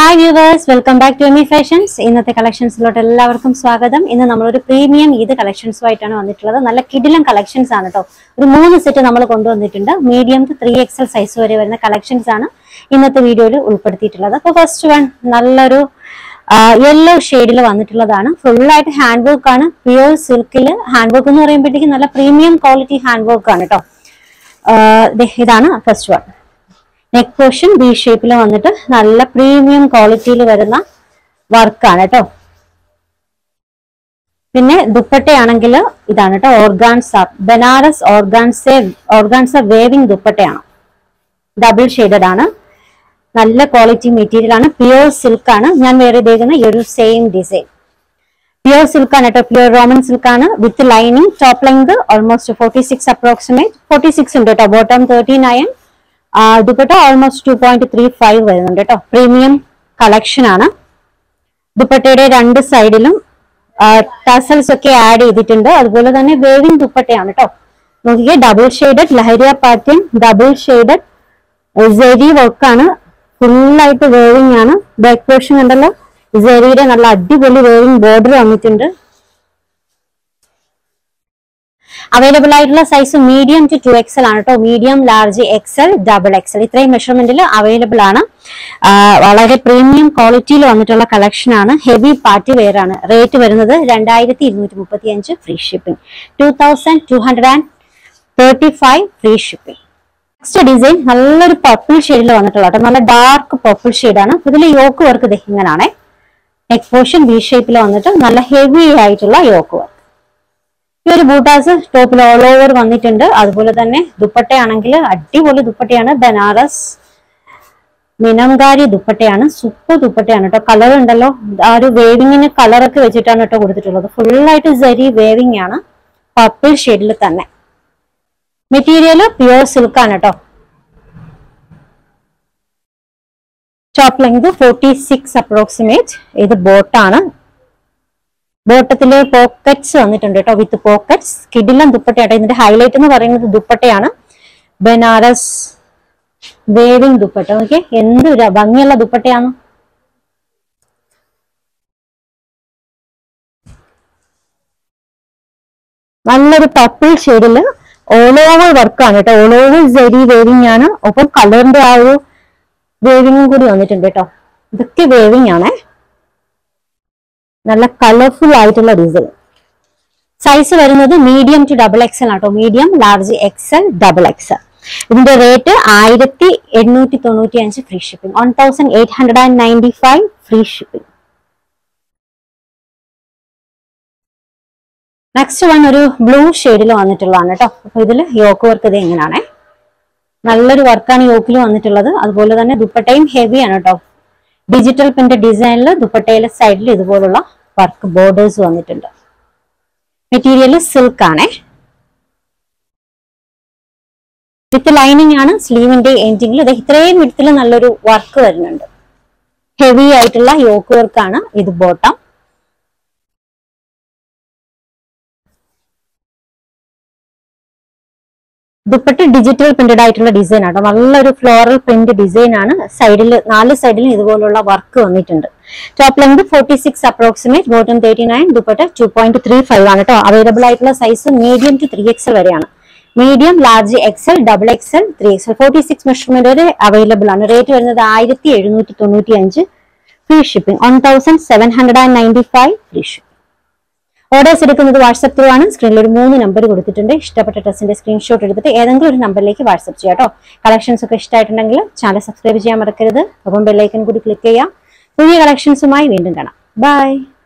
hi viewers welcome back to Emi fashions ഇന്നത്തെ കളക്ഷൻസിലോട്ട് എല്ലാവർക്കും സ്വാഗതം ഇന്ന് നമ്മളൊരു പ്രീമിയം ഈദ് കളക്ഷൻസുമായിട്ടാണ് വന്നിട്ടുള്ളത് നല്ല കിടിലം കളക്ഷൻസ് ആണ് കേട്ടോ ഒരു മൂന്ന് സെറ്റ് നമ്മൾ കൊണ്ടുവന്നിട്ടുണ്ട് medium to three XL size വരെ വരുന്ന കളക്ഷൻസ് ആണ് ഇന്നത്തെ വീഡിയോയിൽ ഉൾപ്പെടുത്തിയിട്ടുള്ളത് അപ്പോൾ ഫസ്റ്റ് വൺ നല്ലൊരു യെല്ലോ ഷെയ്ഡിൽ വന്നിട്ടുള്ളതാണ് ഫുള്ളായിട്ട് ഹാൻഡ് വർക്ക് ആണ് പ്യൂർ സിൽക്കിൽ ഹാൻഡ് വർക്ക് എന്ന് പറയുമ്പോഴത്തേക്കും നല്ല പ്രീമിയം ക്വാളിറ്റി ഹാൻഡ് വർക്ക് ആണ് കേട്ടോ ഇതാണ് first one neck portion B ഷേപ്പിൽ വന്നിട്ട് നല്ല പ്രീമിയം ക്വാളിറ്റിയിൽ വരുന്ന വർക്കാണ് കേട്ടോ പിന്നെ ദുപ്പട്ടയാണെങ്കിൽ ഇതാണ് കേട്ടോ organza Banaras organza organza weaving ദുപ്പട്ടയാണ് ഡബിൾ ഷെയ്ഡഡ് ആണ് നല്ല ക്വാളിറ്റി മെറ്റീരിയൽ ആണ് പ്യുവർ സിൽക്ക് ആണ് ഞാൻ വേറെ ഇതേക്കുന്ന ഈ ഒരു സെയിം ഡിസൈൻ പ്യുവർ സിൽക്ക് ആണ് കേട്ടോ പ്യുവർ റോമൻ സിൽക്ക് ആണ് with lining top length almost forty six approximate forty six ഉണ്ട് കേട്ടോ bottom thirty nine dupatta almost two point three five വരുന്നുണ്ട് കേട്ടോ പ്രീമിയം കളക്ഷൻ ആണ് ദുപ്പട്ടയുടെ രണ്ട് സൈഡിലും ടസൽസ് ഒക്കെ ആഡ് ചെയ്തിട്ടുണ്ട് അതുപോലെ തന്നെ വേവിംഗ് ദുപ്പട്ടയാണ് കേട്ടോ നോക്കിക്കേ double shaded lehariya pattern double shaded zari വർക്കാണ് ഫുള്ളായിട്ട് വേവിംഗ് ആണ് ബാക്ക് പോർഷൻ ഉണ്ടല്ലോ സെരിയുടെ നല്ല അടിപൊളി വേവിംഗ് ബോർഡർ വന്നിട്ടുണ്ട് അവൈലബിൾ ആയിട്ടുള്ള size medium to two XL ആണ് കേട്ടോ medium large XL double XL ഇത്രയും മെഷർമെന്റിൽ അവൈലബിൾ ആണ് ആ, വളരെ പ്രീമിയം ക്വാളിറ്റിയിൽ വന്നിട്ടുള്ള കളക്ഷൻ ആണ് ഹെവി പാർട്ടി വെയർ ആണ് റേറ്റ് വരുന്നത് രണ്ടായിരത്തി ഇരുന്നൂറ്റി മുപ്പത്തി അഞ്ച് free shipping two thousand two hundred and thirty five free shipping next design നല്ലൊരു പർപ്പിൾ ഷെയ്ഡിൽ വന്നിട്ടുള്ള കേട്ടോ നല്ല ഡാർക്ക് പർപ്പിൾ ഷെയ്ഡാണ് ഇതിൽ യോക്ക് വർക്ക് ഇത് ഇങ്ങനെയാണേ നെക്ക് പോർഷൻ ബി ഷേപ്പിൽ വന്നിട്ട് നല്ല ഹെവി ആയിട്ടുള്ള യോക്ക് വർക്ക് ഈ ഒരു ബൂട്ടാസ് ടോപ്പിൽ ഓൾ ഓവർ വന്നിട്ടുണ്ട് അതുപോലെ തന്നെ ദുപ്പട്ടയാണെങ്കിൽ അടിപൊളി ദുപ്പട്ടയാണ് ബനാറസ് മിനംകാരി ദുപ്പട്ടയാണ് സൂപ്പർ ദുപ്പട്ടയാണ് കേട്ടോ കളർ ഉണ്ടല്ലോ ആ ഒരു വേവിങ്ങിന് കളറൊക്കെ വെച്ചിട്ടാണ് കേട്ടോ കൊടുത്തിട്ടുള്ളത് ഫുള്ളായിട്ട് സരി വേവിങ് ആണ് പർപ്പിൾ ഷെയ്ഡിൽ തന്നെ മെറ്റീരിയൽ പ്യുവർ സിൽക്ക് ആണ് കേട്ടോ top length forty six approximate ഇത് ബോട്ടാണ് ബോട്ടത്തില് പോക്കറ്റ്സ് വന്നിട്ടുണ്ട് കേട്ടോ വിത്ത് പോക്കറ്റ്സ് കിടിലം ദുപ്പട്ടയാട്ടോ ഇതിന്റെ ഹൈലൈറ്റ് എന്ന് പറയുന്നത് ദുപ്പട്ടയാണ് ബനാറസ് വേവിംഗ് ദുപ്പട്ട നോക്കിയേ എന്ത് ര- ഭംഗിയുള്ള ദുപ്പട്ടയാണ് നല്ലൊരു പർപ്പിൾ ഷെയ്ഡില് ഓൾ ഓവർ വർക്കാണ് കേട്ടോ ഓൾ ഓവർ ജെരി വേവിംഗ് ആണ് ഒപ്പം കളറിന്റെ ആ ഒരു വേവിങ്ങും കൂടി വന്നിട്ടുണ്ട് കേട്ടോ ഇതൊക്കെ വേവിംഗ് ആണേ നല്ല കളർഫുൾ ആയിട്ടുള്ള ഡിസൈൻ സൈസ് വരുന്നത് മീഡിയം ടു ഡബിൾ എക്സൽ ആട്ടോ medium large XL double XL ഇതിന്റെ റേറ്റ് ആയിരത്തി എണ്ണൂറ്റി തൊണ്ണൂറ്റി അഞ്ച് free shipping one thousand eight hundred and ninety five free shipping next one ഒരു ബ്ലൂ ഷെയ്ഡിൽ വന്നിട്ടുള്ളതാണ് കേട്ടോ അപ്പൊ ഇതിൽ യോക്ക് വർക്ക് ഇത് എങ്ങനെയാണേ നല്ലൊരു വർക്കാണ് യോക്കിൽ വന്നിട്ടുള്ളത് അതുപോലെ തന്നെ ദുപ്പട്ടയും ഹെവി ആണ് കേട്ടോ ഡിജിറ്റൽ പ്രിന്റ് ഡിസൈനിൽ ദുപ്പട്ടയിലെ സൈഡിൽ ഇതുപോലുള്ള വർക്ക് ബോർഡേഴ്സ് വന്നിട്ടുണ്ട് മെറ്റീരിയൽ സിൽക്ക് ആണേ വിത്ത് ലൈനിങ് ആണ് സ്ലീവിന്റെ എൻഡിങ്ങിൽ ഇത് ഇത്രയും വിടത്തിൽ നല്ലൊരു വർക്ക് വരുന്നുണ്ട് ഹെവി ആയിട്ടുള്ള യോക്ക് വർക്കാണ് ഇത് ബോട്ടം ദുപ്പട്ട ഡിജിറ്റൽ പ്രിന്റഡ് ആയിട്ടുള്ള ഡിസൈൻ ആട്ടോ നല്ലൊരു ഫ്ലോറൽ പ്രിന്റ് ഡിസൈൻ ആണ് സൈഡിൽ നാല് സൈഡിലും ഇതുപോലുള്ള വർക്ക് വന്നിട്ടുണ്ട് top length forty six approximate bottom thirty nine dupatta two point three five ആണ് കേട്ടോ അവൈലബിൾ ആയിട്ടുള്ള size medium to three XL വരെയാണ് medium large XL double XL three XL forty six measurement വരെ അവൈലബിൾ ആണ് റേറ്റ് വരുന്നത് ആയിരത്തി എഴുന്നൂറ്റി തൊണ്ണൂറ്റി അഞ്ച് free shipping one thousand seven hundred and ninety five free shipping orders എടുക്കുന്നത് വാട്സപ്പ് ത്രൂ ആണ് സ്ക്രീനിൽ ഒരു മൂന്ന് നമ്പർ കൊടുത്തിട്ടുണ്ട് ഇഷ്ടപ്പെട്ട ഡ്രസ്സിന്റെ സ്ക്രീൻഷോട്ട് എടുത്തിട്ട് ഏതെങ്കിലും ഒരു നമ്പറിലേക്ക് വാട്സപ്പ് ചെയ്യാം കേട്ടോ കളക്ഷൻസ് ഒക്കെ ഇഷ്ടമായിട്ടുണ്ടെങ്കിൽ ചാനൽ സബ്സ്ക്രൈബ് ചെയ്യാൻ മറക്കരുത് ഒപ്പം ബെല്ലൈക്കൻ കൂടി ക്ലിക്ക് ചെയ്യാം പുതിയ കളക്ഷൻസുമായി വീണ്ടും കാണാം ബൈ